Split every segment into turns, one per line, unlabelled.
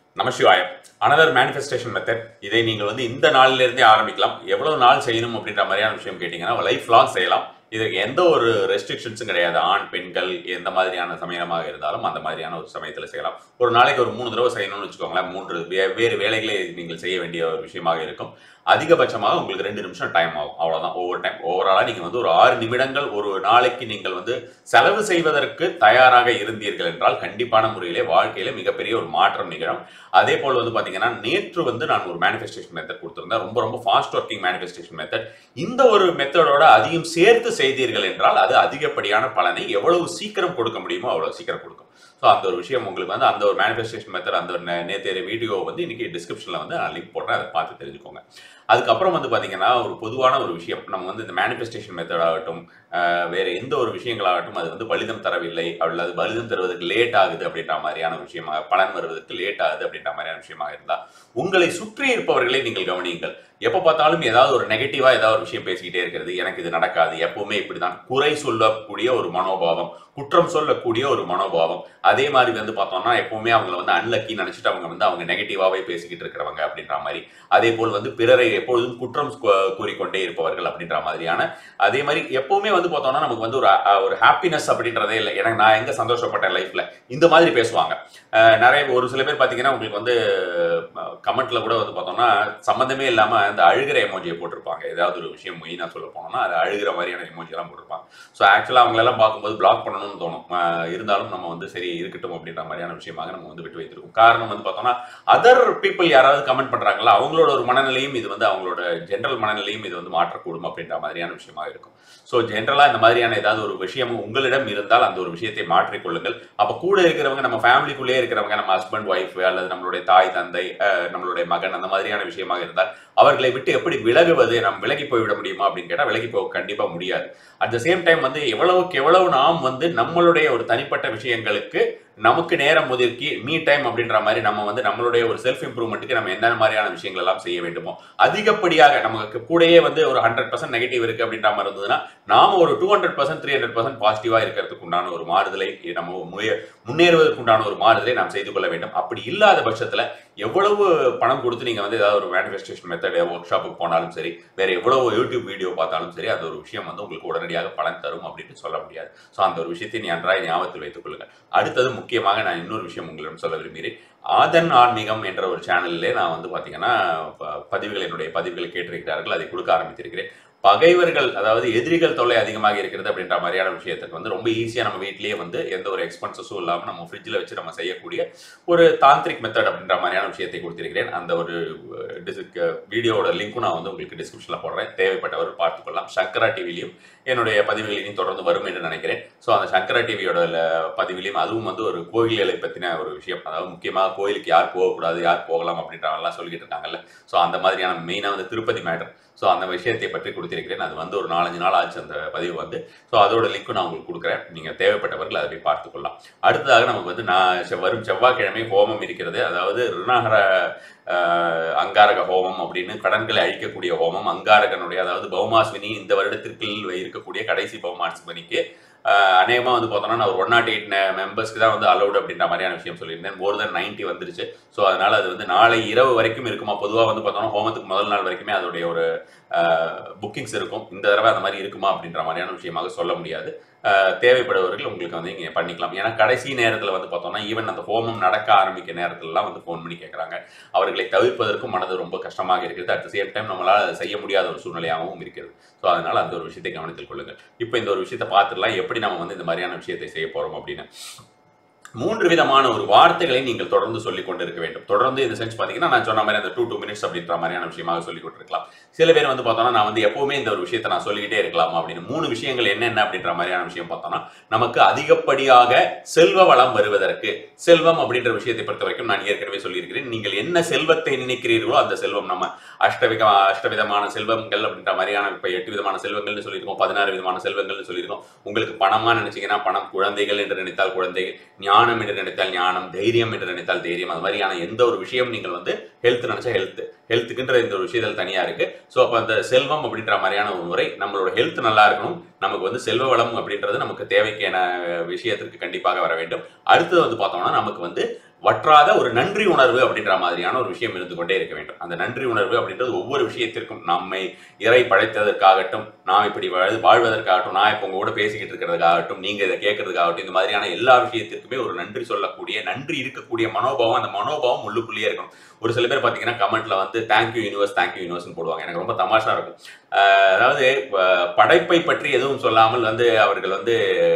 Namasivayam another manifestation method இதை நீங்கள் வந்து இந்த நாளில இருந்தே ஆரம்பிக்கலாம் எவ்வளவு நாள் செய்யணும் அப்படின்ற மாதிரியான விஷயம் கேட்டிங்கன்னா லைஃப் லாங் செய்யலாம் இதற்கு எந்த ஒரு ரெஸ்ட்ரிக்ஷன்ஸும் கிடையாது ஆண் பெண்கள் எந்த மாதிரியான சமயமாக இருந்தாலும் அந்த மாதிரியான ஒரு சமயத்தில் செய்யலாம் ஒரு நாளைக்கு ஒரு மூணு தடவை செய்யணும்னு வச்சுக்கோங்களேன் மூன்று வே- வேறு வேலைகளை நீங்கள் செய்ய வேண்டிய ஒரு விஷயமாக இருக்கும் அதிகபட்சமாக உங்களுக்கு ரெண்டு நிமிஷம் டைம் ஆகும் அவ்வளவுதான் ஒவ்வொரு டைம் ஓவராலாக நீங்கள் வந்து ஒரு ஆறு நிமிடங்கள் ஒரு நாளைக்கு நீங்கள் வந்து செலவு செய்வதற்கு தயாராக இருந்தீர்கள் என்றால் கண்டிப்பான முறையிலே வாழ்க்கையில மிகப்பெரிய ஒரு மாற்றம் நிகழும் அதே போல் வந்து பாத்தீங்கன்னா நேற்று வந்து நான் ஒரு மேனிஃபெஸ்டேஷன் மெத்தட் கொடுத்திருந்தேன் ரொம்ப ரொம்ப ஃபாஸ்ட் ஒர்க்கிங் மேனிஃபெஸ்டேஷன் மெத்தட் இந்த ஒரு மெத்தடோட அதிகம் சேர்த்து செய்தீர்கள் என்றால் அது அதிகப்படியான பலனை எவ்வளவு சீக்கிரம் கொடுக்க முடியுமோ அவ்வளவு சீக்கிரம் கொடுக்கும் ஸோ அந்த ஒரு விஷயம் உங்களுக்கு வந்து அந்த ஒரு மேனிஃபெஸ்டேஷன் மெத்தட் அந்த ஒரு நே- நேற்றைய வீடியோ வந்து இன்னைக்கு டிஸ்கிரிப்ஷனில் வந்து நான் லிங்க் போடுறேன் அதை பார்த்து தெரிஞ்சுக்கோங்க அதுக்கப்புறம் வந்து பார்த்தீங்கன்னா ஒரு பொதுவான ஒரு விஷயம் நம்ம வந்து இந்த மேனிஃபெஸ்டேஷன் மெத்தட் ஆகட்டும் அஹ், வேற எந்த ஒரு விஷயங்களாகட்டும் அது வந்து பலிதம் தரவில்லை அல்லது பலிதம் தருவதற்கு லேட் ஆகுது அப்படின்ற மாதிரியான விஷயமாக பலன் வருவதற்கு லேட் ஆகுது அப்படின்ற மாதிரியான விஷயமாக இருந்தால் உங்களை சுற்றி இருப்பவர்களை நீங்கள் கவனியுங்கள் எப்போ பார்த்தாலும் ஏதாவது ஒரு நெகட்டிவா ஏதாவது ஒரு விஷயம் பேசிக்கிட்டே இருக்கிறது எனக்கு இது நடக்காது எப்பவுமே இப்படிதான் குறை சொல்லக்கூடிய ஒரு மனோபாவம் குற்றம் சொல்லக்கூடிய ஒரு மனோபாவம் அதே மாதிரி வந்து பார்த்தோம்னா எப்பவுமே அவங்கள வந்து அன்லக்கி நினைச்சிட்டு அவங்க வந்து அவங்க நெகட்டிவாவே பேசிக்கிட்டு இருக்கிறவங்க அப்படின்ற மாதிரி அதே போல் வந்து பிறரை எப்பொழுதும் குற்றம் கூ- கூறிக்கொண்டே இருப்பவர்கள் அப்படின்ற மாதிரியான அதே மாதிரி எப்பவுமே வந்து பார்த்தோம்னா நமக்கு வந்து ஒரு அ- ஒரு ஹாப்பினஸ் அப்படின்றதே இல்லை எனக்கு நான் எங்க சந்தோஷப்பட்டேன் லைஃப்ல இந்த மாதிரி பேசுவாங்க அஹ் நிறைய ஒரு சில பேர் பார்த்தீங்கன்னா உங்களுக்கு வந்து கமெண்ட்ல கூட வந்து பார்த்தோம்னா சம்மந்தமே இல்லாம அந்த அழுகிற எமோஜியை போட்டிருப்பாங்க ஏதாவது ஒரு விஷயம் மெயினாக சொல்ல போனோம்னா அது அழுகிற மாதிரியான எமோஜி எல்லாம் போட்டிருப்பாங்க ஸோ ஆக்சுவலாக அவங்களெல்லாம் பார்க்கும்போது பிளாக் பண்ணணும்னு தோணும் அஹ் இருந்தாலும் நம்ம வந்து சரி இருக்கட்டும் அப்படின்ற மாதிரியான விஷயமாக நம்ம வந்து விட்டு வைத்திருக்கோம் காரணம் வந்து பார்த்தோம்னா அதர் பீப்புள் யாராவது கமெண்ட் பண்றாங்களா அவங்களோட ஒரு மனநிலையும் இது வந்து அவங்களோட ஜென்ரல் மனநிலையும் இது வந்து மாற்றக்கூடும் அப்படின்ற மாதிரியான விஷயமாக இருக்கும் ஸோ ஜென்ரலா இந்த மாதிரியான ஏதாவது ஒரு விஷயம் உங்களிடம் இருந்தால் அந்த ஒரு விஷயத்தை மாற்றிக்கொள்ளுங்கள் அப்ப கூட இருக்கிறவங்க நம்ம ஃபேமிலிக்குள்ளே இருக்கிறவங்க நம்ம ஹஸ்பண்ட் ஒய்ஃப் அல்லது நம்மளுடைய தாய் தந்தை அஹ், நம்மளுடைய மகன் அந்த மாதிரியான விஷயமாக இருந்தால் அவர்களை விட்டு எப்படி விலகுவது நம்ம விலகி போய்விட முடியுமா அப்படின்னு கேட்டால் விலகி போக கண்டிப்பா முடியாது அட் த சேம் டைம் வந்து எவ்வளவுக்கு எவ்வளவு நாம் வந்து நம்மளுடைய ஒரு தனிப்பட்ட விஷயங்களுக்கு நமக்கு நேரம் ஒதுக்கி மீ டைம் அப்படின்ற மாதிரி நம்ம வந்து நம்மளுடைய ஒரு செல்ஃப் இம்ப்ரூவ்மெண்ட்டுக்கு நம்ம என்ன மாதிரியான விஷயங்கள் எல்லாம் செய்ய வேண்டுமோ அதிகப்படியாக நமக்கு கூடயே வந்து ஒரு ஹண்ட்ரட் பர்சன்ட் நெகட்டிவ் இருக்கு அப்படின்ற மாதிரி இருந்ததுன்னா நாம ஒரு two hundred percent three hundred percent பாசிட்டிவா இருக்கிறதுக்கு உண்டான ஒரு மாறுதலை நம்ம முய- முன்னேறுவதற்கு உண்டான ஒரு மாறுதலை நாம் செய்து கொள்ள வேண்டும் அப்படி இல்லாத பட்சத்துல எவ்வளவு பணம் கொடுத்து நீங்க வந்து ஏதாவது ஒரு மேனிஃபெஸ்டேஷன் மெத்தட் ஒர்க் ஷாப்புக்கு போனாலும் சரி வேற எவ்வளவு யூடியூப் வீடியோ பார்த்தாலும் சரி அந்த ஒரு விஷயம் வந்து உங்களுக்கு உடனடியாக பலன் தரும் அப்படின்னு சொல்ல முடியாது ஸோ அந்த ஒரு விஷயத்தை நீ நன்றாய் ஞாபகத்தில் வைத்துக் கொள்ளுங்கள் அடுத்தது முக்கியமாக நான் இன்னொரு விஷயம் உங்களிடம் சொல்ல விரும்புகிறேன் ஆதன் ஆன்மீகம் என்ற ஒரு சேனல்லே நான் வந்து பார்த்தீங்கன்னா ப- பதிவுகள் என்னுடைய பதிவுகளை கேட்டிருக்கிறார்கள் அதை கொடுக்க ஆரம்பித்திருக்கிறேன் பகைவர்கள் அதாவது எதிரிகள் தொல்லை அதிகமாக இருக்கிறது அப்படின்ற மாதிரியான விஷயத்துக்கு வந்து ரொம்ப ஈஸியாக நம்ம வீட்டிலேயே வந்து எந்த ஒரு எக்ஸ்பென்சஸும் இல்லாமல் நம்ம ஃப்ரிட்ஜில் வச்சு நம்ம செய்யக்கூடிய ஒரு தாந்திரிக் மெத்தட் அப்படின்ற மாதிரியான விஷயத்தை கொடுத்திருக்கிறேன் அந்த ஒரு வீடியோவோட லிங்க்கும் நான் வந்து உங்களுக்கு டிஸ்கிரிப்ஷனில் போடுறேன் தேவைப்பட்டவர் பார்த்துக்கொள்ளலாம் சங்கரா டிவிலையும் என்னுடைய பதிவுகள் இனி தொடர்ந்து வரும் என்று நினைக்கிறேன் ஸோ அந்த சங்கரா டிவியோட பதிவிலையும் அதுவும் வந்து ஒரு கோயில்களை பற்றின ஒரு விஷயம் அதாவது முக்கியமாக கோயிலுக்கு யார் போகக்கூடாது யார் போகலாம் அப்படின்றவங்கலாம் சொல்லிக்கிட்டு இருக்காங்கல்ல ஸோ அந்த மாதிரியான மெயினாக வந்து திருப்பதி மேட்டர் ஸோ அந்த விஷயத்தை பற்றி கொடுத்திருக்கிறேன் அது வந்து ஒரு நாலஞ்சு நாள் ஆச்சு அந்த பதிவு வந்து ஸோ அதோட லிங்க்கும் நான் உங்களுக்கு கொடுக்குறேன் நீங்கள் தேவைப்பட்டவர்கள் அதை போய் பார்த்துக்கொள்ளலாம் அடுத்ததாக நமக்கு வந்து நான் செவ்- வரும் செவ்வாய்க்கிழமை ஹோமம் இருக்கிறது அதாவது ருணாகர ஆஹ், அங்காரக ஹோமம் அப்படின்னு கடன்களை அழிக்கக்கூடிய ஹோமம் அங்காரகனுடைய அதாவது பௌமாஸ்வினி இந்த வருடத்திற்கு இருக்கக்கூடிய கடைசி பௌமாஸ்வினிக்கு ஆஹ், அநேகமா வந்து பார்த்தோம்னா நான் ஒரு ஒன் நாட் எயிட் மெம்பர்ஸ்க்கு தான் வந்து அலௌட் அப்படின்ற மாதிரியான விஷயம் சொல்லியிருந்தேன் மோர் தென் நைன்ட்டி வந்துருச்சு ஸோ அதனால அது வந்து நாளை இரவு வரைக்கும் இருக்குமா பொதுவாக வந்து பார்த்தோம்னா ஹோமத்துக்கு முதல் நாள் வரைக்குமே அதோடைய ஒரு புக்கிங்ஸ் இருக்கும் இந்த தடவை அந்த மாதிரி இருக்குமா அப்படின்ற மாதிரியான விஷயமாக சொல்ல முடியாது ஆஹ் தேவைப்படுபவர்கள் உங்களுக்கு வந்து இங்கே பண்ணிக்கலாம் ஏன்னா கடைசி நேரத்தில் வந்து பார்த்தோம்னா ஈவன் அந்த ஹோமம் நடக்க ஆரம்பிக்க நேரத்துலலாம் வந்து ஃபோன் பண்ணி கேட்குறாங்க அவர்களை தவிர்ப்பதற்கும் மனது ரொம்ப கஷ்டமாக இருக்கிறது அட் த சேம் டைம் நம்மளால் அதை செய்ய முடியாத ஒரு சூழ்நிலையாகவும் இருக்கிறது ஸோ அதனால அந்த ஒரு விஷயத்தை கவனத்தில் கொள்ளுங்கள் இப்போ இந்த ஒரு விஷயத்தை பார்த்துடலாம் எப்படி நம்ம வந்து இந்த மாதிரியான விஷயத்தை செய்ய போகிறோம் அப்படின்னு மூன்று விதமான ஒரு வார்த்தைகளை நீங்கள் தொடர்ந்து சொல்லிக் கொண்டிருக்க வேண்டும் தொடர்ந்து இந்த சென்ஸ் பார்த்தீங்கன்னா நான் சொன்ன மாதிரி அந்த டூ டூ மினிட்ஸ் அப்படின்ற மாதிரியான விஷயமாக சொல்லிக் கொண்டிருக்கலாம் சில பேர் வந்து பார்த்தோம்னா நான் வந்து எப்பவுமே இந்த ஒரு விஷயத்தை நான் சொல்லிக்கிட்டே இருக்கலாம் அப்படின்னு மூணு விஷயங்கள் என்னென்ன அப்படின்ற மாதிரியான விஷயம் பார்த்தோம்னா நமக்கு அதிகப்படியாக செல்வ வளம் வருவதற்கு செல்வம் அப்படின்ற விஷயத்தை பொறுத்த வரைக்கும் நான் ஏற்கனவே சொல்லியிருக்கிறேன் நீங்கள் என்ன செல்வத்தை நினைக்கிறீர்களோ அந்த செல்வம் நம்ம அஷ்டவிக அஷ்டவிதமான செல்வங்கள் அப்படின்ற மாதிரியான இப்போ எட்டு விதமான செல்வங்கள்னு சொல்லியிருக்கோம் பதினாறு விதமான செல்வங்கள்னு சொல்லியிருக்கோம் உங்களுக்கு பணமா நினைச்சீங்கன்னா பணம் குழந்தைகள் என்று நினைத்தால் குழந்தைகள் ஞானம் என்று நினைத்தால் ஞானம் தைரியம் என்று நினைத்தால் தைரியம் அது மாதிரியான எந்த ஒரு விஷயம் நீங்கள் வந்து ஹெல்த் நினைச்சா ஹெல்த் ஹெல்த்துக்குன்ற இந்த ஒரு விஷயத்தில் தனியா இருக்கு ஸோ அப்போ அந்த செல்வம் அப்படின்ற மாதிரியான ஒரு முறை நம்மளோட ஹெல்த் நல்லா இருக்கணும் நமக்கு வந்து செல்வ வளம் அப்படின்றது நமக்கு தேவைக்கான விஷயத்திற்கு கண்டிப்பாக வர வேண்டும் அடுத்தது வந்து பார்த்தோம்னா நமக்கு வந்து வற்றாத ஒரு நன்றி உணர்வு அப்படின்ற மாதிரியான ஒரு விஷயம் இருந்து கொண்டே இருக்க வேண்டும் அந்த நன்றி உணர்வு அப்படின்றது ஒவ்வொரு விஷயத்திற்கும் நம்மை இறை படைத்ததற்காகட்டும் நாம் இப்படி வாழ்- வாழ்வதற்காகட்டும் நான் இப்போ உங்க கூட பேசிக்கிட்டு இருக்கிறதுக்காகட்டும் நீங்க இதை கேட்கறதுக்காகட்டும் இந்த மாதிரியான எல்லா விஷயத்திற்குமே ஒரு நன்றி சொல்லக்கூடிய நன்றி இருக்கக்கூடிய மனோபாவம் அந்த மனோபாவம் உள்ளுக்குள்ளேயே இருக்கணும் ஒரு சில பேர் பார்த்தீங்கன்னா கமெண்ட்ல வந்து தேங்க்யூ யூனிவர்ஸ் தேங்க்யூ யூனிவர்ஸ்னு போடுவாங்க எனக்கு ரொம்ப தமாஷா இருக்கும் அஹ் அதாவது அஹ் படைப்பை பற்றி எதுவும் சொல்லாமல் வந்து அவர்கள் வந்து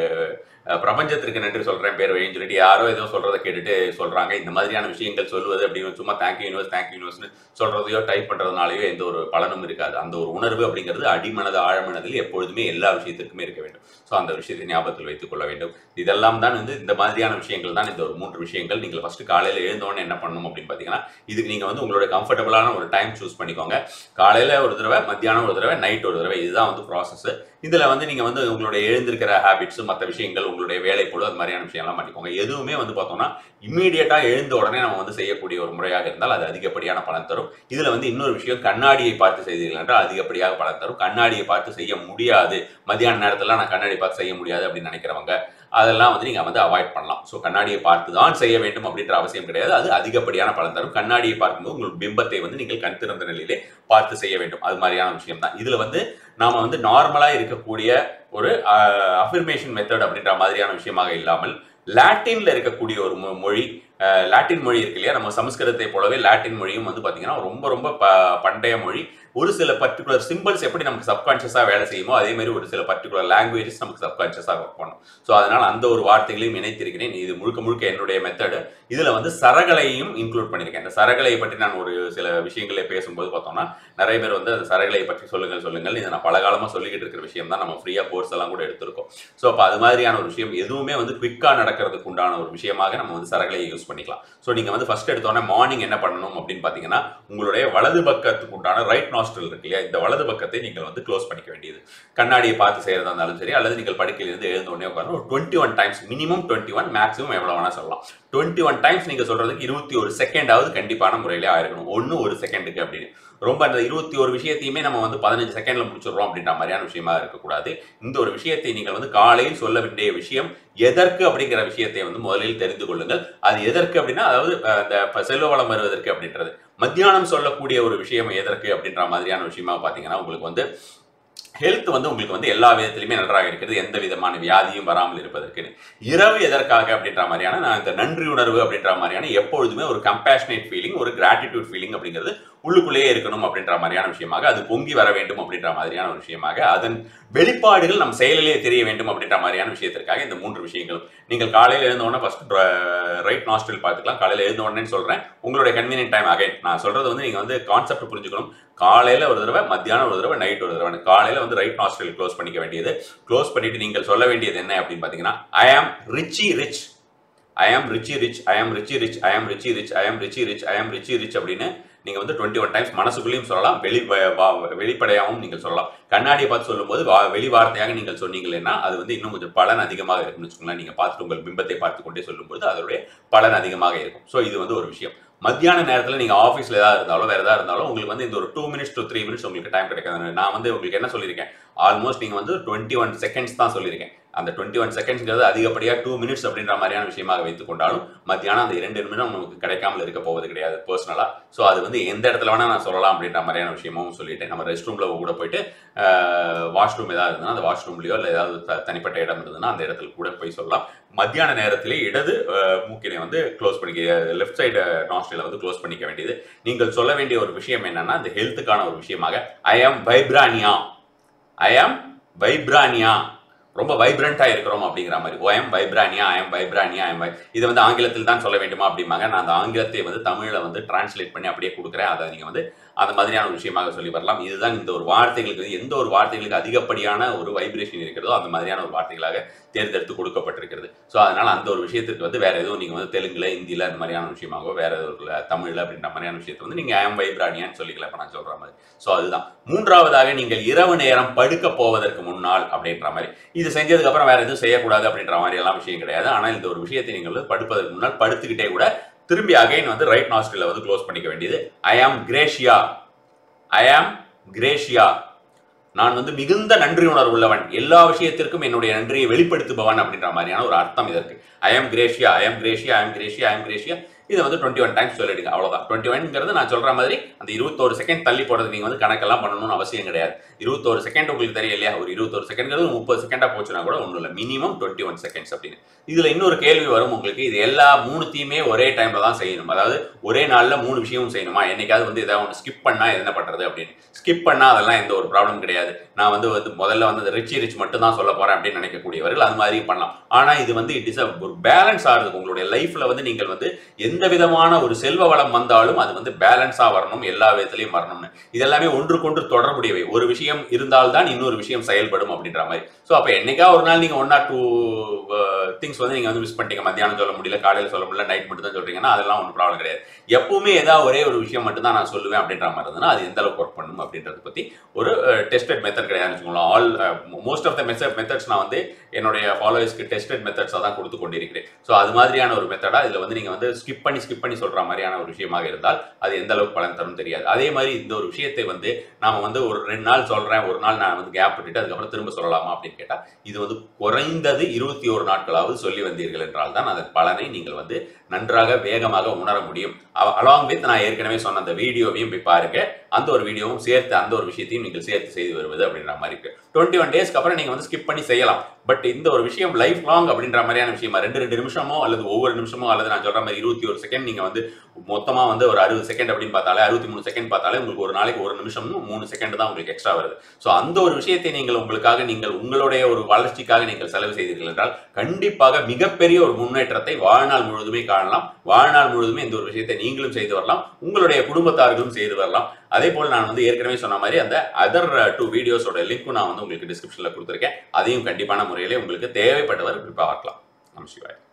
அஹ் பிரபஞ்சத்திற்கு நன்றி சொல்றேன் பேர் வழின்னு சொல்லிட்டு யாரோ ஏதோ சொல்றதை கேட்டுட்டு சொல்றாங்க இந்த மாதிரியான விஷயங்கள் சொல்வது அப்படின்னு சும்மா தேங்க்யூ யூனிவர்ஸ் தேங்க்யூ யூனிவர்ஸ்னு சொல்றதையோ டைப் பண்றதுனாலயோ எந்த ஒரு பலனும் இருக்காது அந்த ஒரு உணர்வு அப்படிங்கிறது அடிமனது ஆழமனதில் எப்பொழுதுமே எல்லா விஷயத்திற்குமே இருக்க வேண்டும் ஸோ அந்த விஷயத்தை ஞாபகத்தில் வைத்துக் கொள்ள வேண்டும் இதெல்லாம் தான் வந்து இந்த மாதிரியான விஷயங்கள் தான் இந்த ஒரு மூன்று விஷயங்கள் நீங்கள் ஃபர்ஸ்ட் காலையில் எழுந்தோடனே என்ன பண்ணணும் அப்படின்னு பார்த்தீங்கன்னா இதுக்கு நீங்கள் வந்து உங்களோட கம்ஃபர்டபுளான ஒரு டைம் சூஸ் பண்ணிக்கோங்க காலையில் ஒரு தடவை மத்தியானம் ஒரு தடவை நைட் ஒரு தடவை இதுதான் வந்து ப்ராசஸ் இதில் வந்து நீங்கள் வந்து உங்களுடைய எழுந்திருக்கிற ஹேபிட்ஸ் மற்ற விஷயங்கள் உங்களுடைய வேலை பொழுது அது மாதிரியான விஷயம்லாம் பண்ணிக்கோங்க எதுவுமே வந்து பார்த்தோம்னா இம்மீடியட்டாக எழுந்த உடனே நம்ம வந்து செய்யக்கூடிய ஒரு முறையாக இருந்தால் அது அதிகப்படியான பலன் தரும் இதில் வந்து இன்னொரு விஷயம் கண்ணாடியை பார்த்து செய்தீர்கள் என்றால் அதிகப்படியாக பலன் தரும் கண்ணாடியை பார்த்து செய்ய முடியாது மத்தியான நேரத்தில் நான் கண்ணாடி பார்த்து செய்ய முடியாது அப்படின்னு நினைக்கிறவங்க அதெல்லாம் வந்து நீங்கள் வந்து அவாய்ட் பண்ணலாம் ஸோ கண்ணாடியை பார்த்து தான் செய்ய வேண்டும் அப்படின்ற அவசியம் கிடையாது அது அதிகப்படியான பலன் தரும் கண்ணாடியை பார்க்கும்போது உங்கள் பிம்பத்தை வந்து நீங்கள் கண் திறந்த நிலையிலே பார்த்து செய்ய வேண்டும் அது மாதிரியான விஷயம் தான் இதில் வந்து நாம வந்து நார்மலாக இருக்கக்கூடிய ஒரு அஃபர்மேஷன் மெத்தட் அப்படின்ற மாதிரியான விஷயமாக இல்லாமல் லாட்டின்ல இருக்கக்கூடிய ஒரு மொ- மொழி அஹ், லாட்டின் மொழி இருக்கு இல்லையா நம்ம சமஸ்கிருதத்தை போலவே லாட்டின் மொழியும் வந்து பார்த்தீங்கன்னா ரொம்ப ரொம்ப ப- பண்டைய மொழி ஒரு சில பர்டிகுலர் சிம்பிள்ஸ் எப்படி நமக்கு சப்கான்ஷியஸாக வேலை செய்யுமோ அதே மாதிரி ஒரு சில பர்டிகுலர் லாங்குவேஜஸ் நமக்கு சப்கான்ஷியஸாக ஒர்க் பண்ணும் ஸோ அதனால அந்த ஒரு வார்த்தைகளையும் இணைத்திருக்கிறேன் இது முழுக்க முழுக்க என்னுடைய மெத்தடு இதில் வந்து சரகலையும் இன்க்ளூட் பண்ணியிருக்கேன் இந்த சரகலையை பற்றி நான் ஒரு சில விஷயங்களை பேசும்போது பார்த்தோம்னா நிறைய பேர் வந்து அந்த சரகலையை பற்றி சொல்லுங்கள் சொல்லுங்கள் இதை நான் பல காலமாக சொல்லிக்கிட்டு இருக்கிற விஷயம் தான் நம்ம ஃப்ரீயாக கோர்ஸ் எல்லாம் கூட எடுத்திருக்கோம் ஸோ அப்போ அது மாதிரியான ஒரு விஷயம் எதுவுமே வந்து குவிக்காக நடக்கிறதுக்கு உண்டான ஒரு விஷயமாக நம்ம வந்து சரகலையை யூஸ் பண்ணிக்கலாம் ஸோ நீங்கள் வந்து ஃபர்ஸ்ட் எடுத்தோடனே மார்னிங் என்ன பண்ணணும் அப்படின்னு பார்த்தீங்கன்னா உங்களுடைய வலது பக்கத்துக்கு உண்டான ரைட் நாஸ்ட்ரல் இருக்கு இல்லையா இந்த வலது பக்கத்தை நீங்கள் வந்து க்ளோஸ் பண்ணிக்க வேண்டியது கண்ணாடியை பார்த்து செய்யறதா இருந்தாலும் சரி அல்லது நீங்கள் படுக்கையிலிருந்து எழுந்த உடனே உட்காந்து ஒரு twenty one times minimum twenty one maximum எவ்வளோ வேணா சொல்லலாம் டுவெண்ட்டி ஒன் டைம்ஸ் நீங்கள் சொல்றதுக்கு இருபத்தி ஒரு செகண்டாவது கண்டிப்பான முறையிலே ஆயிருக்கணும் ஒன்று ஒரு செகண்டுக்கு அப்படின்னு ரொம்ப அந்த இருபத்தி ஒரு விஷயத்தையுமே நம்ம வந்து பதினஞ்சு செகண்ட்ல முடிச்சிடுறோம் அப்படின்ற மாதிரியான விஷயமா இருக்கக்கூடாது இந்த ஒரு விஷயத்தை நீங்கள் வந்து காலையில் சொல்ல வேண்டிய விஷயம் எதற்கு அப்படிங்கிற விஷயத்தை வந்து முதலில் தெரிந்து கொள்ளுங்கள் அது எதற்கு அப்படின்னா அதாவது அஹ், இந்த ப- செல்வ வளம் வருவதற்கு அப்படின்றது மத்தியானம் சொல்லக்கூடிய ஒரு விஷயம் எதற்கு அப்படின்ற மாதிரியான விஷயமா பார்த்தீங்கன்னா உங்களுக்கு வந்து ஹெல்த் வந்து உங்களுக்கு வந்து எல்லா விதத்திலுமே நன்றாக இருக்கிறது எந்த விதமான வியாதியும் வராமல் இருப்பதற்கு இரவு எதற்காக அப்படின்ற மாதிரியான நான் இந்த நன்றி உணர்வு அப்படின்ற மாதிரியான எப்பொழுதுமே ஒரு கம்பேஷனேட் ஃபீலிங் ஒரு கிராட்டிடியூட் ஃபீலிங் அப்படிங்கிறது உள்ளுக்குள்ளேயே இருக்கணும் அப்படின்ற மாதிரியான விஷயமாக அது பொங்கி வர வேண்டும் அப்படின்ற மாதிரியான ஒரு விஷயமாக அதன் வெளிப்பாடுகள் நம் செயலிலே தெரிய வேண்டும் அப்படின்ற மாதிரியான விஷயத்திற்காக இந்த மூன்று விஷயங்களும் நீங்கள் காலையில் எழுந்த உடனே ஃபர்ஸ்ட் ரைட் நாஸ்ட்ரில் பார்த்துக்கலாம் காலையில் எழுந்த உடனே சொல்றேன் உங்களுடைய கன்வீனியன்ட் டைம் அகைன் நான் சொல்றது வந்து நீங்க வந்து கான்செப்ட் புரிஞ்சுக்கணும் காலையில ஒரு தடவை மத்தியானம் ஒரு தடவை நைட் ஒரு தடவை காலையில வந்து ரைட் நாஸ்ட்ரில் க்ளோஸ் பண்ணிக்க வேண்டியது க்ளோஸ் பண்ணிட்டு நீங்கள் சொல்ல வேண்டியது என்ன அப்படின்னு பார்த்தீங்கன்னா ஐ ஆம் ரிச்சி ரிச் ஐ ஆம் ரிச்சி ரிச் ஐ ஆம் ரிச்சி ரிச் ஐ ஆம் ரிச்சி ரிச் ஐ ஆம் ரிச்சி ரிச் ஐ ஆம் ரிச்சி ரிச் அப்படின்னு நீங்க வந்து டுவெண்ட்டி ஒன் டைம்ஸ் மனசுக்குள்ளேயும் சொல்லலாம் வெளி வ- வா- வெளிப்படையாகவும் நீங்கள் சொல்லலாம் கண்ணாடியை பார்த்து சொல்லும்போது வா- வெளி வார்த்தையாக நீங்கள் சொன்னீங்கன்னா அது வந்து இன்னும் கொஞ்சம் பலன் அதிகமாக இருக்கும்னு வச்சுக்கோங்களேன் நீங்க பார்த்துட்டு உங்கள் பிம்பத்தை பார்த்து கொண்டே சொல்லும்போது அதோடைய பலன் அதிகமாக இருக்கும் ஸோ இது வந்து ஒரு விஷயம் மத்தியான நேரத்தில் நீங்கள் ஆஃபீஸில் ஏதாவது இருந்தாலும் வேறு ஏதாவது இருந்தாலும் உங்களுக்கு வந்து இந்த ஒரு two minutes to three minutes உங்களுக்கு டைம் கிடைக்காது நான் வந்து உங்களுக்கு என்ன சொல்லியிருக்கேன் ஆல்மோஸ்ட் நீங்கள் வந்து டுவெண்ட்டி ஒன் செகண்ட்ஸ் தான் சொல்லியிருக்கேன் அந்த டுவெண்ட்டி ஒன் செகண்ட்ஸ்ங்கிறது அதிகப்படியாக டூ மினிட்ஸ் அப்படின்ற மாதிரியான விஷயமாக வைத்துக் கொண்டாலும் மத்தியானம் அந்த இரண்டு நிமிடம் நமக்கு கிடைக்காமல் இருக்க போவது கிடையாது பர்சனலாக ஸோ அது வந்து எந்த இடத்துல வேணால் நான் சொல்லலாம் அப்படின்ற மாதிரியான விஷயமும் சொல்லிட்டேன் நம்ம ரெஸ்ட் ரூமில் கூட போயிட்டு வாஷ்ரூம் ஏதாவது இருந்ததுன்னா அந்த வாஷ்ரூம்லையோ இல்லை ஏதாவது த- தனிப்பட்ட இடம் இருந்ததுன்னா அந்த இடத்துல கூட போய் சொல்லலாம் மத்தியான நேரத்திலே இடது அஹ், மூக்கினை வந்து க்ளோஸ் பண்ணிக்க லெஃப்ட் சைடு நாஸ்ட்ரில வந்து க்ளோஸ் பண்ணிக்க வேண்டியது நீங்கள் சொல்ல வேண்டிய ஒரு விஷயம் என்னன்னா இந்த ஹெல்த்துக்கான ஒரு விஷயமாக ஐ ஆம் வைப்ரானியா ஐ ஆம் வைப்ரானியா ரொம்ப வைப்ரண்டா இருக்கிறோம் அப்படிங்கிற மாதிரி ஓ எம் வைப்ரானியா ஐ எம் வைப்ரானியா ஐ இதை வந்து ஆங்கிலத்தில் தான் சொல்ல வேண்டுமா அப்படிம்பாங்க நான் அந்த ஆங்கிலத்தை வந்து தமிழ்ல வந்து டிரான்ஸ்லேட் பண்ணி அப்படியே கொடுக்குறேன் அதை நீங்க வந்து அந்த மாதிரியான ஒரு விஷயமாக சொல்லி வரலாம் இதுதான் இந்த ஒரு வார்த்தைகளுக்கு வந்து எந்த ஒரு வார்த்தைகளுக்கு அதிகப்படியான ஒரு வைப்ரேஷன் இருக்கிறதோ அந்த மாதிரியான ஒரு வார்த்தைகளாக தேர்ந்தெடுத்து கொடுக்கப்பட்டிருக்கிறது ஸோ அதனால அந்த ஒரு விஷயத்துக்கு வந்து வேற எதுவும் நீங்க வந்து தெலுங்குல இந்தியில அந்த மாதிரியான விஷயமாகவோ வேற ஒரு தமிழ்ல அப்படின்ற மாதிரியான விஷயத்தை வந்து நீங்க ஐம் வைப்ரானியான்னு சொல்லிக்கலாம் இப்ப நான் சொல்ற மாதிரி ஸோ அதுதான் மூன்றாவதாக நீங்கள் இரவு நேரம் படுக்க போவதற்கு முன்னால் அப்படின்ற மாதிரி இது செஞ்சதுக்கு அப்புறம் வேற எதுவும் செய்யக்கூடாது அப்படின்ற மாதிரி எல்லாம் விஷயம் கிடையாது ஆனால் இந்த ஒரு விஷயத்தை நீங்கள் வந்து படுப்பதற்கு முன்னால் படுத்துக்கிட்டே கூட திரும்பி அகைன் வந்து ரைட் நாஸ்ட்ரில வந்து க்ளோஸ் பண்ணிக்க வேண்டியது ஐ ஆம் கிரேஷியா ஐ ஆம் கிரேஷியா நான் வந்து மிகுந்த நன்றி உணர்வு உள்ளவன் எல்லா விஷயத்திற்கும் என்னுடைய நன்றியை வெளிப்படுத்துபவன் அப்படின்ற மாதிரியான ஒரு அர்த்தம் இதற்கு ஐ ஆம் கிரேஷியா ஐ ஆம் கிரேஷியா ஐ ஆம் கிரேஷியா ஐ ஆம் கிரேஷியா இதை வந்து டுவெண்ட்டி ஒன் டைம்ஸ் சொல்லிடுங்க அவ்வளோதான் டுவெண்ட்டி ஒன்ங்கிறது நான் சொல்ற மாதிரி அந்த இருபத்தோரு செகண்ட் தள்ளி போடுறது நீங்கள் வந்து கணக்கெல்லாம் பண்ணணும்னு அவசியம் கிடையாது இருபத்தோரு செகண்ட் உங்களுக்கு தெரியும் இல்லையா ஒரு இருபத்தோரு செகண்ட்ங்கிறது முப்பது செகண்டாக போச்சுன்னா கூட ஒன்றும் இல்லை மினிமம் டுவெண்ட்டி ஒன் செகண்ட்ஸ் அப்படின்னு இதில் இன்னொரு கேள்வி வரும் உங்களுக்கு இது எல்லா மூணுத்தையுமே ஒரே டைம்ல தான் செய்யணும் அதாவது ஒரே நாளில் மூணு விஷயமும் செய்யணுமா என்னைக்காவது வந்து ஏதாவது ஒன்று ஸ்கிப் பண்ணா என்ன பண்ணுறது அப்படின்னு ஸ்கிப் பண்ணா அதெல்லாம் எந்த ஒரு ப்ராப்ளம் கிடையாது நான் வந்து வந்து முதல்ல வந்து ரிச் ரிச் மட்டும் தான் சொல்ல போறேன் அப்படின்னு நினைக்கக்கூடியவர்கள் அது மாதிரி பண்ணலாம் ஆனால் இது வந்து இட் இஸ் ஒரு பேலன்ஸ் ஆகுது உங்களுடைய லைஃப்ல வந்து நீங்கள் வந்து எந்த விதமான ஒரு செல்வ வளம் வந்தாலும் அது வந்து பேலன்ஸா வரணும் எல்லா விதத்திலையும் வரணும்னு இதெல்லாமே ஒன்றுக்கொன்று தொடர்புடையவை ஒரு விஷயம் இருந்தால்தான் இன்னொரு விஷயம் செயல்படும் அப்படின்ற மாதிரி ஸோ அப்போ என்னைக்கா ஒரு நாள் நீங்க ஒன் ஆர் டூ திங்ஸ் வந்து நீங்க வந்து மிஸ் பண்ணிட்டீங்க மத்தியானம் சொல்ல முடியல காலையில் சொல்ல முடியல நைட் மட்டும் தான் சொல்றீங்கன்னா அதெல்லாம் ஒன்றும் ப்ராப்ளம் கிடையாது எப்பவுமே ஏதாவது ஒரே ஒரு விஷயம் மட்டும் தான் நான் சொல்லுவேன் அப்படின்ற மாதிரி இருந்ததுன்னா அது எந்த அளவுக்கு ஒர்க் பண்ணும் அப்படின்றத பத்தி ஒரு டெஸ்டட் மெத்தட் கிடையாதுன்னு வச்சுக்கோங்களேன் almost of the method methods நான் வந்து என்னுடைய ஃபாலோவர்ஸ்க்கு டெஸ்டட் மெத்தட்ஸாக தான் கொடுத்து கொண்டிருக்கிறேன் ஸோ அது மாதிரியான ஒரு மெத்தடா இதில் வந்து நீங்கள் வந்து ஸ்கிப் பண்ணி ஸ்கிப் பண்ணி சொல்கிற மாதிரியான ஒரு விஷயமாக இருந்தால் அது எந்த அளவுக்கு பலன் தரும் தெரியாது அதே மாதிரி இந்த ஒரு விஷயத்தை வந்து நாம வந்து ஒரு ரெண்டு நாள் சொல்கிறேன் ஒரு நாள் நான் வந்து கேப் விட்டுட்டு அதுக்கப்புறம் திரும்ப சொல்லலாமா அப்படின்னு கேட்டால் இது வந்து குறைந்தது இருபத்தி ஒரு நாட்களாவது சொல்லி வந்தீர்கள் என்றால் தான் அதன் பலனை நீங்கள் வந்து நன்றாக வேகமாக உணர முடியும் அலாங் வித் நான் ஏற்கனவே சொன்ன அந்த வீடியோவையும் போய் பாருங்க அந்த ஒரு வீடியோவும் சேர்த்து அந்த ஒரு விஷயத்தையும் நீங்கள் சேர்த்து செய்து வருவது அப்படின்ற மாதிரி இருக்கு டுவெண்ட்டி ஒன் டேஸ்க்கு அப்புறம் நீங்கள் வந்து ஸ்கிப் பண்ணி செய்யலாம் பட் இந்த ஒரு விஷயம் லைஃப் லாங் அப்படின்ற மாதிரியான விஷயமா ரெண்டு ரெண்டு நிமிஷமோ அல்லது ஒவ்வொரு நிமிஷமோ அல்லது நான் சொல்ற மாதிரி இருபத்தி ஒரு செகண்ட் நீங்கள் வந்து மொத்தமாக வந்து ஒரு அறுபது செகண்ட் அப்படின்னு பார்த்தாலே அறுபத்தி மூணு செகண்ட் பார்த்தாலே உங்களுக்கு ஒரு நாளைக்கு ஒரு நிமிஷமும் மூணு செகண்ட் தான் உங்களுக்கு எக்ஸ்ட்ரா வருது ஸோ அந்த ஒரு விஷயத்தை நீங்கள் உங்களுக்காக நீங்கள் உங்களுடைய ஒரு வளர்ச்சிக்காக நீங்கள் செலவு செய்தீர்கள் என்றால் கண்டிப்பாக மிகப்பெரிய ஒரு முன்னேற்றத்தை வாழ்நாள் முழுவதுமே காணலாம் வாழ்நாள் முழுவதுமே இந்த ஒரு விஷயத்தை நீங்களும் செய்து வரலாம் உங்களுடைய குடும்பத்தார்களும் செய்து வரலாம் அதே போல் நான் வந்து ஏற்கனவே சொன்ன மாதிரி அந்த அதர் டூ வீடியோஸோட லிங்க்கும் நான் வந்து உங்களுக்கு டிஸ்கிரிப்ஷனில் கொடுத்துருக்கேன் அதையும் கண்டிப்பான முறையிலே உங்களுக்கு தேவைப்பட்டவர் பார்க்கலாம் நம சிவாய்